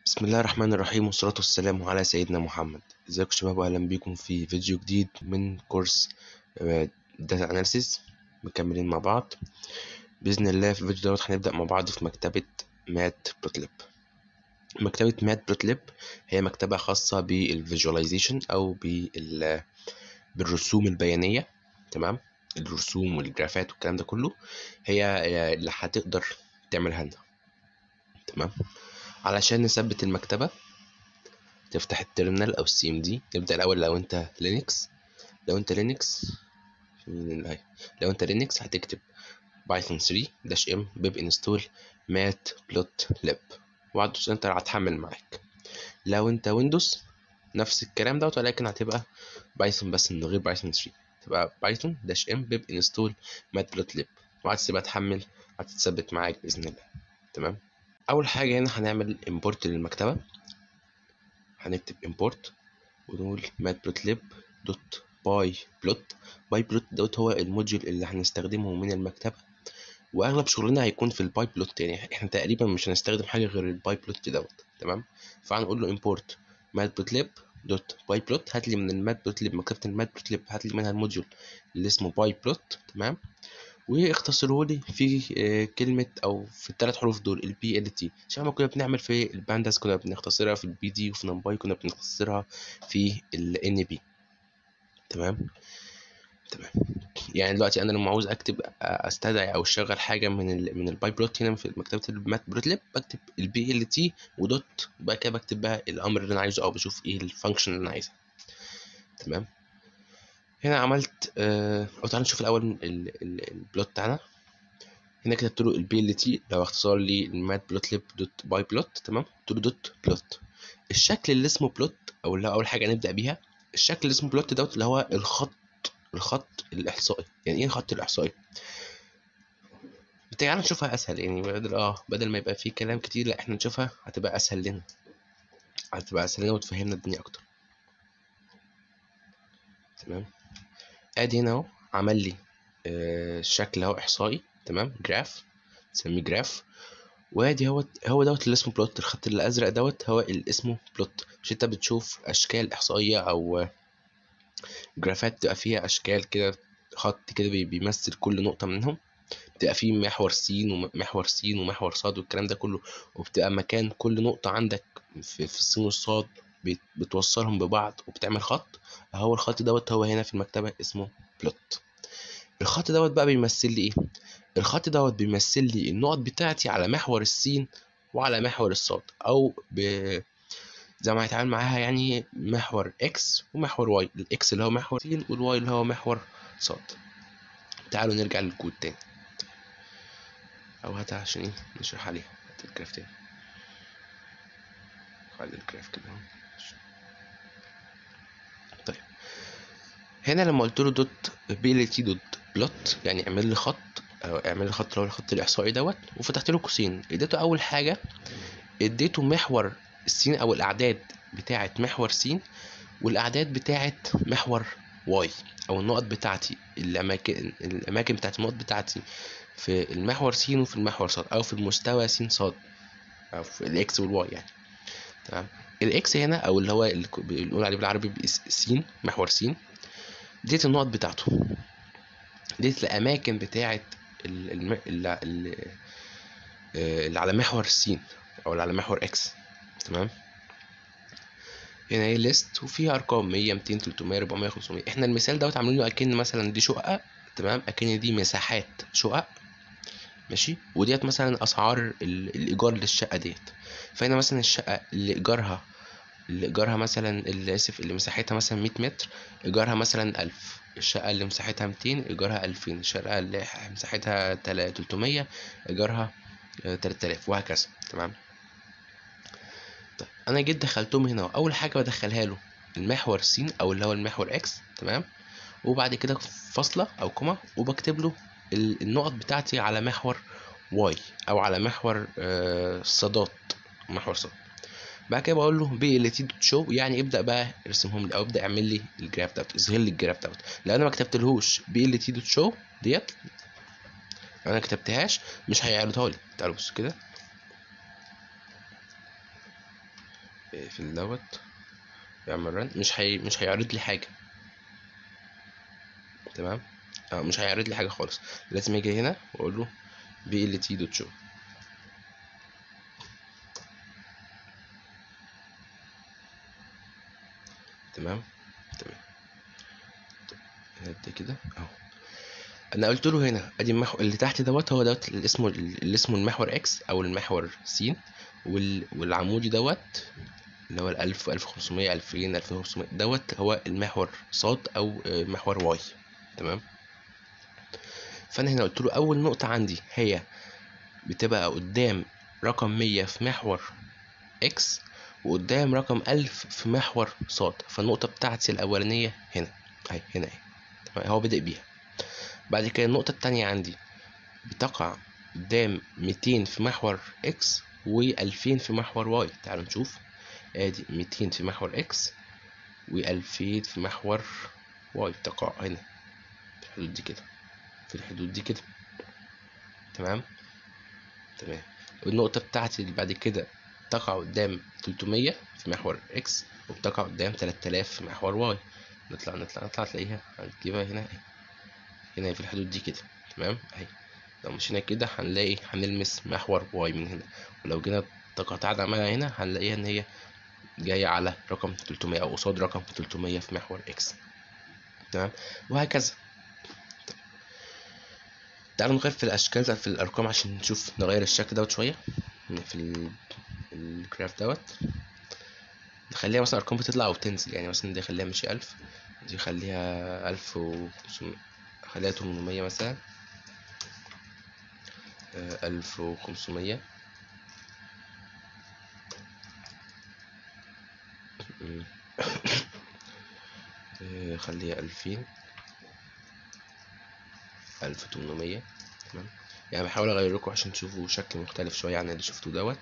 بسم الله الرحمن الرحيم والصلاة والسلام على سيدنا محمد ازيكم شباب واهلا بيكم في فيديو جديد من كورس داتا اناليسيس مكملين مع بعض بإذن الله في الفيديو دوت هنبدأ مع بعض في مكتبة مات بروتليب مكتبة مات بروتليب هي مكتبة خاصة بالفيجواليزيشن أو بال بالرسوم البيانية تمام الرسوم والجرافات والكلام ده كله هي اللي هتقدر تعملها لنا تمام علشان نثبت المكتبة تفتح التيرمينال او السي ام دي نبدأ الاول لو انت لينكس لو انت لينكس لو انت لينكس هتكتب بايثون 3 داش ام بيب انستول مات بلوت ليب وبعد انتر هتحمل معاك لو انت ويندوز نفس الكلام دوت ولكن هتبقى بايثون بس من غير بايثون 3 تبقى بايثون داش ام بيب انستول مات بلوت ليب وبعد تسيبها تحمل هتتثبت معاك باذن الله تمام اول حاجه هنا هنعمل import للمكتبه هنكتب import ونقول matplotlib دوت باي بلوت باي بلوت دوت هو الموديول اللي هنستخدمه من المكتبه واغلب شغلنا هيكون في الباي بلوت يعني احنا تقريبا مش هنستخدم حاجه غير الباي بلوت دوت تمام فهنقول له import matplotlib دوت باي بلوت هات لي من الماتبلوتليب مكتبه الماتبلوتليب هات لي منها الموديول اللي اسمه باي بلوت تمام واختصره لي في كلمة أو في الثلاث حروف دول البي ال تي شبه ما كنا بنعمل في البانداس كنا بنختصرها في البي دي وفي نمباي كنا بنختصرها في ال ان بي تمام تمام يعني دلوقتي انا لما عاوز اكتب استدعي او اشغل حاجه من ال من الباي بلوت هنا في مكتبه المات بلوتليب بكتب البي ال تي ودوت بقى كده بكتب بقى الامر اللي انا عايزه او بشوف ايه الفانكشن اللي انا عايزها تمام هنا عملت آه او تعالى نشوف الاول البلوت بتاعنا هنا كتبت له البي ال تي لو اختصار لي المات بلوت ليب دوت باي بلوت تمام قلت له دوت بلوت الشكل اللي اسمه بلوت او اللي اول حاجه نبدا بيها الشكل اللي اسمه بلوت دوت اللي هو الخط الخط الاحصائي يعني ايه الخط الاحصائي تعالى نشوفها اسهل يعني بدل اه بدل ما يبقى فيه كلام كتير لا احنا نشوفها هتبقى اسهل لنا هتبقى اسهل لنا وتفهمنا الدنيا اكتر تمام ادي هنا اهو عمل لي آه شكل اهو احصائي تمام جراف نسميه جراف وادي هو هو دوت اللي اسمه بلوت الخط الازرق دوت هو اللي اسمه بلوت مش انت بتشوف اشكال احصائيه او جرافات تبقى فيها اشكال كده خط كده بيمثل كل نقطه منهم بتبقى فيه محور س ومحور س ومحور ص والكلام ده كله وبتبقى مكان كل نقطه عندك في, في السين والصاد بتوصلهم ببعض وبتعمل خط هو الخط دوت هو هنا في المكتبة اسمه بلوت الخط دوت بقى بيمثل لي ايه الخط دوت بيمثل لي النقط بتاعتي على محور السين وعلى محور الصاد او ب... زي ما هيتعامل معاها يعني محور اكس ومحور واي الاكس اللي هو محور سين والواي اللي هو محور صاد تعالوا نرجع للكود تاني او هاتها عشان ايه نشرح عليها هات الجراف تاني خلي الجراف كده طيب هنا لما قلت له دوت بي ال تي دوت بلوت يعني اعمل لي خط او اعمل لي خط اللي هو الخط الاحصائي دوت وفتحت له قوسين اديته اول حاجه اديته محور السين او الاعداد بتاعه محور س والاعداد بتاعه محور واي او النقط بتاعتي الاماكن الاماكن بتاعت النقط بتاعتي في المحور س وفي المحور ص او في المستوى س ص او في الاكس والواي يعني تمام الاكس هنا او اللي هو اللي بنقول عليه بالعربي س محور س ديت النقط بتاعته ديت الاماكن بتاعه اللي, اللي على محور س او اللي على محور اكس تمام هنا ايه ليست وفيها ارقام 100 200 300 400 500 احنا المثال دوت عاملينه اكن مثلا دي شقه تمام اكن دي مساحات شقق ماشي وديت مثلا اسعار الايجار للشقه ديت فهنا مثلا الشقه اللي ايجارها اللي ايجارها مثلا اللي اسف اللي مساحتها مثلا 100 متر ايجارها مثلا 1000 الشقه اللي مساحتها 200 ايجارها 2000 الشقه اللي مساحتها 300 ايجارها 3000 وهكذا تمام طيب انا جيت دخلتهم هنا اول حاجه بدخلها له المحور س او اللي هو المحور اكس تمام وبعد كده فاصله او كوما وبكتب له النقط بتاعتي على محور واي او على محور صادات محور صاد بعد كده بقول له بي ال تي دوت شو يعني ابدا بقى ارسمهم لي او ابدا اعمل لي الجراف دوت اظهر لي الجراف دوت لو انا ما كتبتلهوش بي ال تي دوت شو ديت لو انا كتبتهاش مش هيعرضها لي تعالوا بصوا كده في دوت يعمل رن مش هي مش هيعرض لي حاجه تمام اه مش هيعرض لي حاجه خالص لازم اجي هنا واقول له بي ال تي دوت شو تمام تمام نبدا كده اهو انا قلت له هنا ادي المحور اللي تحت دوت هو دوت اللي اسمه اللي اسمه المحور اكس او المحور س وال... والعمودي دوت اللي هو ال 1000 1500 2000 2500 دوت هو المحور ص او محور واي تمام فانا هنا قلت له اول نقطه عندي هي بتبقى قدام رقم 100 في محور اكس وقدام رقم 1000 في محور ص فالنقطه بتاعتي الاولانيه هنا اهي هنا اهي هو بدأ بيها بعد كده النقطه التانية عندي بتقع قدام 200 في محور اكس و2000 في محور واي تعالوا نشوف ادي 200 في محور اكس و2000 في محور واي تقع هنا في الحدود دي كده في الحدود دي كده تمام تمام والنقطة بتاعتي اللي بعد كده تقع قدام 300 في محور اكس وبتقع قدام 3000 في محور واي نطلع نطلع نطلع تلاقيها هنجيبها هنا اهي هنا في الحدود دي كده تمام اهي لو مشينا كده هنلاقي هنلمس محور واي من هنا ولو جينا تقاطعنا معاها هنا هنلاقيها ان هي جاية على رقم 300 او قصاد رقم 300 في محور اكس تمام وهكذا تعالوا نغير في الاشكال في الارقام عشان نشوف نغير الشكل دوت شويه في الجراف دوت نخليها مثلا ارقام بتطلع او تنزل يعني مثلا دي خليها مش ألف دي خليها ألف وخمسمية خليها تمنمية مثلا ألف وخمسمية خليها ألفين ألف تمنمية تمام يعني بحاول أغير لكم عشان تشوفوا شكل مختلف شوية عن اللي شفتوه دوت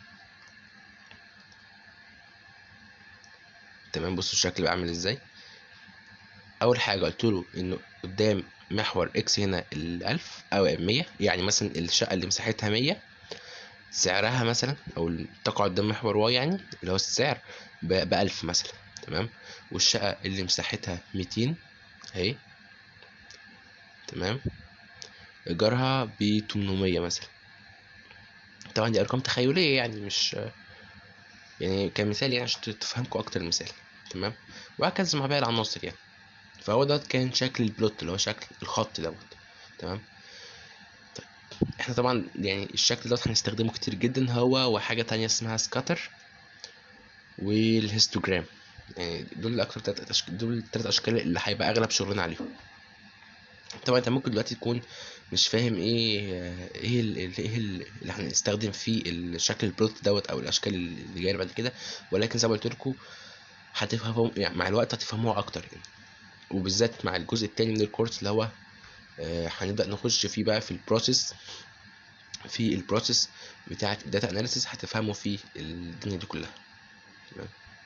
تمام بصوا الشكل بقى عامل ازاي أول حاجة قلت له إنه قدام محور إكس هنا الألف أو مية يعني مثلا الشقة اللي مساحتها مية سعرها مثلا أو تقع قدام محور واي يعني اللي هو السعر بألف مثلا تمام والشقة اللي مساحتها ميتين اهي تمام ايجارها ب 800 مثلا طبعا دي ارقام تخيليه يعني مش يعني كمثال يعني عشان تفهمكم اكتر المثال تمام وهكذا مع باقي العناصر يعني فهو ده كان شكل البلوت اللي هو شكل الخط دوت تمام طيب احنا طبعا يعني الشكل دوت هنستخدمه كتير جدا هو وحاجه تانية اسمها سكاتر والهيستوجرام يعني دول اكتر تلات أشكال دول التلات اشكال اللي هيبقى اغلب شغلنا عليهم طبعا انت ممكن دلوقتي تكون مش فاهم ايه ايه ال ايه ال اللي هنستخدم فيه الشكل البلوت دوت او الاشكال اللي جايه بعد كده ولكن زي ما قلت لكم هتفهموا يعني مع الوقت هتفهموها اكتر يعني وبالذات مع الجزء التاني من الكورس اللي هو آه هنبدا نخش فيه بقى في البروسيس في البروسيس بتاعه الداتا اناليسيس هتفهموا فيه الدنيا دي كلها تمام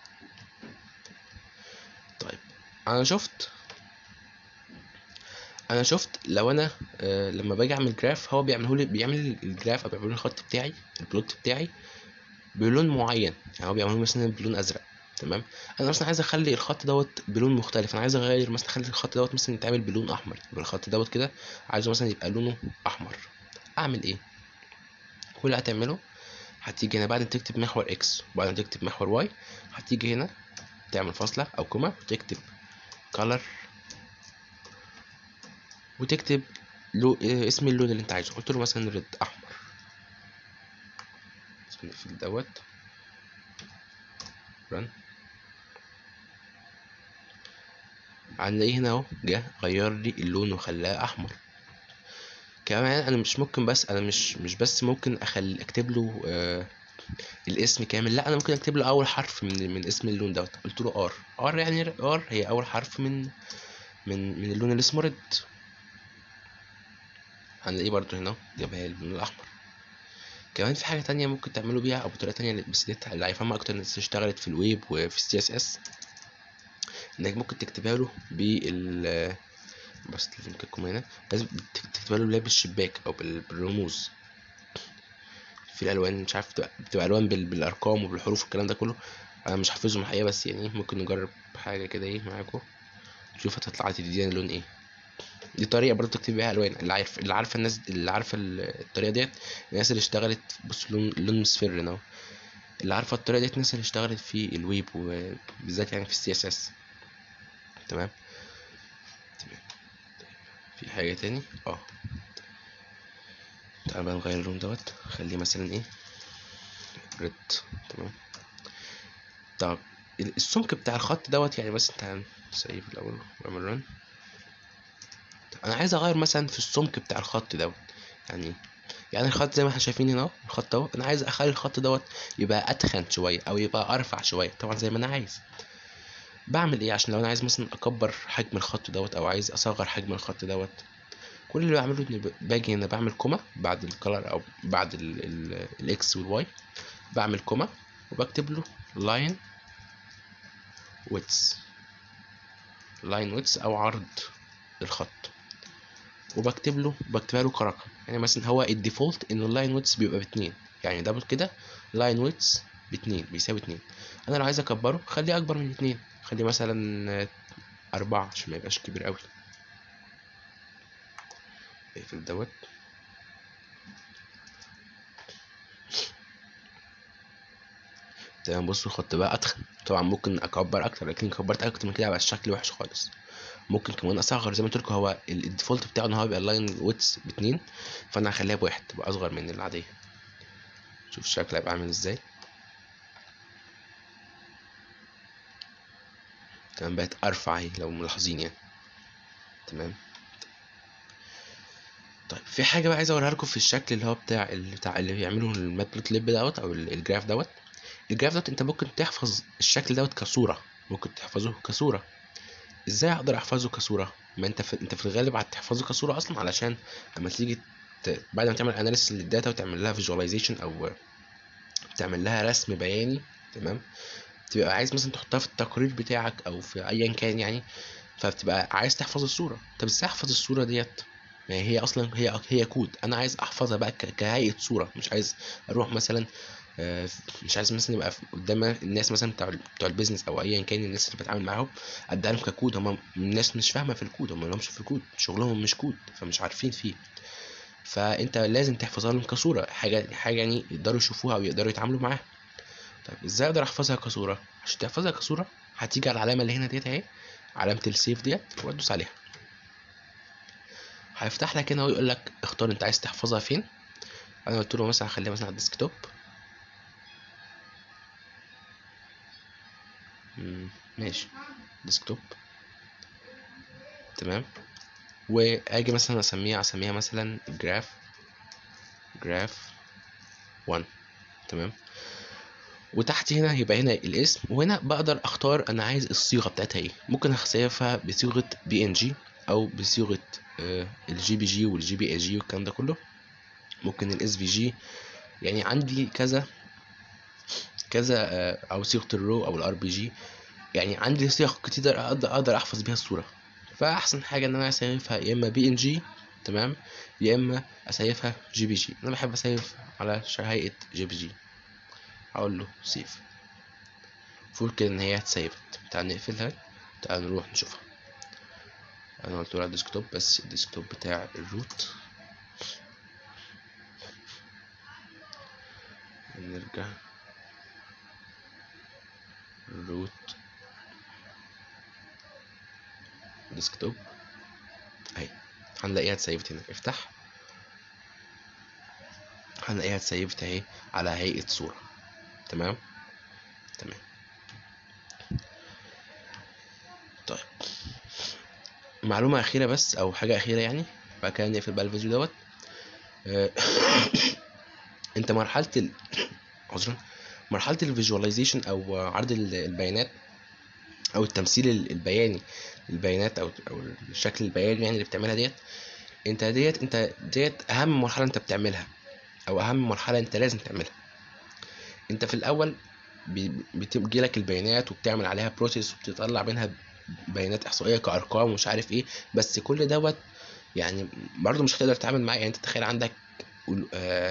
طيب انا شفت انا شفت لو انا آه لما باجي اعمل جراف هو بيعمله لي بيعمل الجراف او بيعمل لي الخط بتاعي البلوت بتاعي بلون معين يعني هو بيعمله مثلا بلون ازرق تمام انا مثلا عايز اخلي الخط دوت بلون مختلف انا عايز اغير مثلا اخلي الخط دوت مثلا يتعمل بلون احمر يبقى الخط دوت كده عايزه مثلا يبقى لونه احمر اعمل ايه كل اللي هتعمله هتيجي هنا بعد ما تكتب محور اكس وبعد ما تكتب محور واي هتيجي هنا تعمل فاصلة أو كوما وتكتب color وتكتب لو اسم اللون اللي انت عايزه قلت له مثلا ريد أحمر في دوت رن هنلاقيه هنا اهو جه غير لي اللون وخلاه أحمر كمان انا مش ممكن بس انا مش مش بس ممكن اخلي اكتب له آه الاسم كامل لا انا ممكن اكتب له اول حرف من من اسم اللون دوت قلت له ار ار يعني ار هي اول حرف من من من اللون اللي اسمه ريد هنلاقيه برضو هنا جابها اللون الاحمر كمان في حاجه تانية ممكن تعملوا بيها او بطريقه تانية بس دي اللي هيفهمها اكتر الناس اشتغلت في الويب وفي السي اس اس انك ممكن تكتبها له بال بس تلفزيون هنا لازم تكتبها له بالشباك او بالرموز في الالوان مش عارف بتبقى, بتبقى الوان بال... بالارقام وبالحروف والكلام ده كله انا مش حافظهم الحقيقه بس يعني ممكن نجرب حاجه كده ايه معاكم نشوف هتطلع تدينا لون ايه دي طريقه برضه تكتب بيها الوان اللي عارف اللي عارفه الناس اللي عارفه الطريقه ديت الناس اللي اشتغلت بص لون لون مصفر اهو اللي عارفه الطريقه ديت الناس اللي اشتغلت في الويب وبالذات يعني في السي اس اس تمام تمام في حاجه تاني اه تعال بقى نغير اللون دوت خليه مثلا ايه ريد تمام طب السمك بتاع الخط دوت يعني مثلا تعال سيف الاول واعمل رن انا عايز اغير مثلا في السمك بتاع الخط دوت يعني يعني الخط زي ما احنا شايفين هنا الخط اهو انا عايز اخلي الخط دوت يبقى اتخن شويه او يبقى ارفع شويه طبعا زي ما انا عايز بعمل ايه عشان لو انا عايز مثلا اكبر حجم الخط دوت او عايز اصغر حجم الخط دوت كل اللي بعمله اني باجي هنا بعمل كوما بعد الكلر او بعد الاكس والواي بعمل كوما وبكتب له لاين ويتس لاين ويتس او عرض الخط وبكتب له بكتبها له كرقم يعني مثلا هو الديفولت ان اللاين ويتس بيبقى باتنين يعني دبل كده لاين ويتس باتنين بيساوي اتنين انا لو عايز اكبره خليه اكبر من اتنين خليه مثلا اربعة عشان ما يبقاش كبير قوي اقفل دوت تمام بصوا الخط بقى اتخن طبعا ممكن اكبر اكتر لكن كبرت اكتر من كده هيبقى الشكل وحش خالص ممكن كمان اصغر زي ما قلت لكم هو الديفولت بتاعه ان هو يبقى اللاين ويتس باتنين فانا هخليها بواحد تبقى اصغر من العاديه شوف الشكل هيبقى عامل ازاي تمام بقت ارفع اهي لو ملاحظين يعني تمام طيب في حاجه بقى عايز اوريها لكم في الشكل اللي هو بتاع اللي بتاع اللي بيعملوا الماتبلوت ليب دوت او الجراف دوت الجراف دوت انت ممكن تحفظ الشكل دوت كصوره ممكن تحفظه كصوره ازاي اقدر احفظه كصوره ما انت في... انت في الغالب هتحفظه كصوره اصلا علشان اما تيجي ت... بعد ما تعمل اناليسيس للداتا وتعمل لها فيجواليزيشن او تعمل لها رسم بياني تمام تبقى عايز مثلا تحطها في التقرير بتاعك او في ايا كان يعني فبتبقى عايز تحفظ الصوره طب ازاي احفظ الصوره ديت ما هي اصلا هي هي كود انا عايز احفظها بقى كهيئه صوره مش عايز اروح مثلا مش عايز مثلا يبقى قدام الناس مثلا بتوع بتوع البيزنس او ايا كان الناس اللي بتعامل معاهم اديها لهم ككود هم الناس مش فاهمه في الكود هم لهمش في الكود شغلهم مش كود فمش عارفين فيه فانت لازم تحفظها لهم كصوره حاجه حاجه يعني يقدروا يشوفوها او يقدروا يتعاملوا معاها طيب ازاي اقدر احفظها كصوره عشان تحفظها كصوره هتيجي على العلامه اللي هنا ديت اهي علامه السيف ديت وتدوس عليها هيفتح لك هنا ويقول لك اختار انت عايز تحفظها فين انا قلت له مثلا هخليها مثلا على الديسكتوب ماشي ديسكتوب تمام واجي مثلا اسميها اسميها مثلا جراف جراف 1 تمام وتحت هنا يبقى هنا الاسم وهنا بقدر اختار انا عايز الصيغه بتاعتها ايه ممكن اسيفها بصيغه بي ان جي او بصيغه الجي بي جي والجي بي اي جي والكلام ده كله ممكن الاس في جي يعني عندي كذا كذا او صيغه الرو او الار بي جي يعني عندي صيغ كتير اقدر اقدر احفظ بيها الصوره فاحسن حاجه ان انا اسيفها يا اما بي ان جي تمام يا اما اسيفها جي بي جي انا بحب اسيف على هيئه جي بي جي هقول له سيف فول كده ان هي اتسيفت تعال نقفلها تعال نروح نشوفها انا قلت له على الديسكتوب بس الديسكتوب بتاع الروت نرجع روت ديسكتوب اهي هنلاقيها اتسيفت هنا افتح هنلاقيها اتسيفت اهي على هيئة صورة تمام تمام طيب معلومة أخيرة بس أو حاجة أخيرة يعني بعد كده نقفل بقى الفيديو دوت أنت مرحلة ال عذرا مرحلة الفيجواليزيشن أو عرض البيانات أو التمثيل البياني البيانات أو أو الشكل البياني يعني اللي بتعملها ديت أنت ديت أنت ديت أهم مرحلة أنت بتعملها أو أهم مرحلة أنت لازم تعملها أنت في الأول بتجي لك البيانات وبتعمل عليها بروسيس وبتطلع منها بيانات احصائيه كارقام ومش عارف ايه بس كل دوت يعني برضه مش هتقدر تتعامل معاه يعني انت تخيل عندك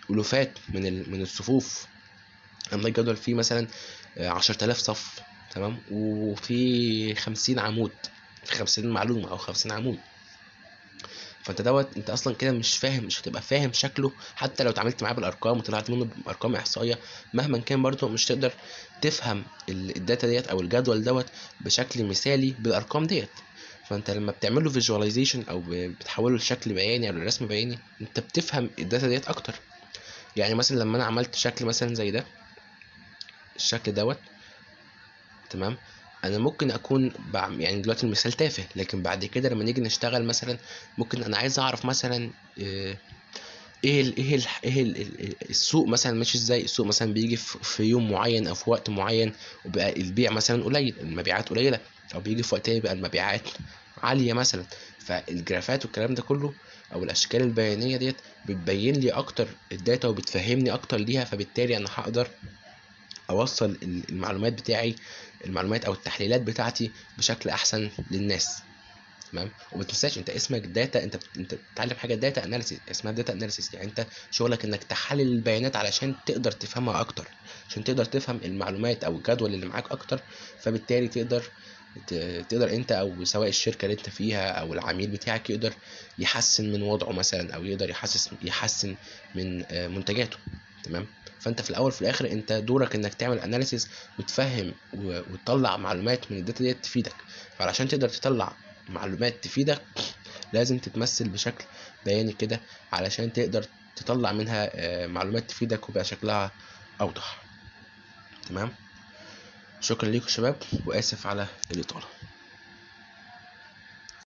الوفات من ال- من الصفوف عندك جدول فيه مثلا عشرة آلاف صف تمام وفي خمسين عمود في خمسين معلومة أو خمسين عمود فانت دوت انت اصلا كده مش فاهم مش هتبقى فاهم شكله حتى لو اتعاملت معاه بالارقام وطلعت منه بارقام احصائيه مهما كان برضه مش تقدر تفهم ال- الداتا ديت او الجدول دوت بشكل مثالي بالارقام ديت فانت لما بتعمله فيجواليزيشن او ب- بتحوله لشكل بياني او لرسم بياني انت بتفهم الداتا ديت اكتر يعني مثلا لما انا عملت شكل مثلا زي ده الشكل دوت تمام انا ممكن اكون بعم يعني دلوقتي المثال تافه لكن بعد كده لما نيجي نشتغل مثلا ممكن انا عايز اعرف مثلا آه، ايه ال ايه ال ايه ال ال- السوق مثلا ماشي ازاي السوق مثلا بيجي في في يوم معين او في وقت معين وبقى البيع مثلا قليل المبيعات قليله او بيجي في وقت تاني بقى المبيعات عاليه مثلا فالجرافات والكلام ده كله او الاشكال البيانيه ديت بتبين لي اكتر الداتا وبتفهمني اكتر ليها فبالتالي انا هقدر اوصل ال- المعلومات بتاعي المعلومات او التحليلات بتاعتي بشكل احسن للناس تمام وما تنساش انت اسمك داتا انت بت- انت بتتعلم حاجه داتا اناليسيس اسمها داتا اناليسيس يعني انت شغلك انك تحلل البيانات علشان تقدر تفهمها اكتر عشان تقدر تفهم المعلومات او الجدول اللي معاك اكتر فبالتالي تقدر ت- تقدر انت او سواء الشركه اللي انت فيها او العميل بتاعك يقدر يحسن من وضعه مثلا او يقدر يحسس يحسن من آه، منتجاته تمام فانت في الاول في الاخر انت دورك انك تعمل اناليسيس وتفهم و- وتطلع معلومات من الداتا ديت تفيدك فعلشان تقدر تطلع معلومات تفيدك لازم تتمثل بشكل بياني كده علشان تقدر تطلع منها آه، معلومات تفيدك ويبقى شكلها اوضح تمام شكرا ليكم شباب واسف على الاطاله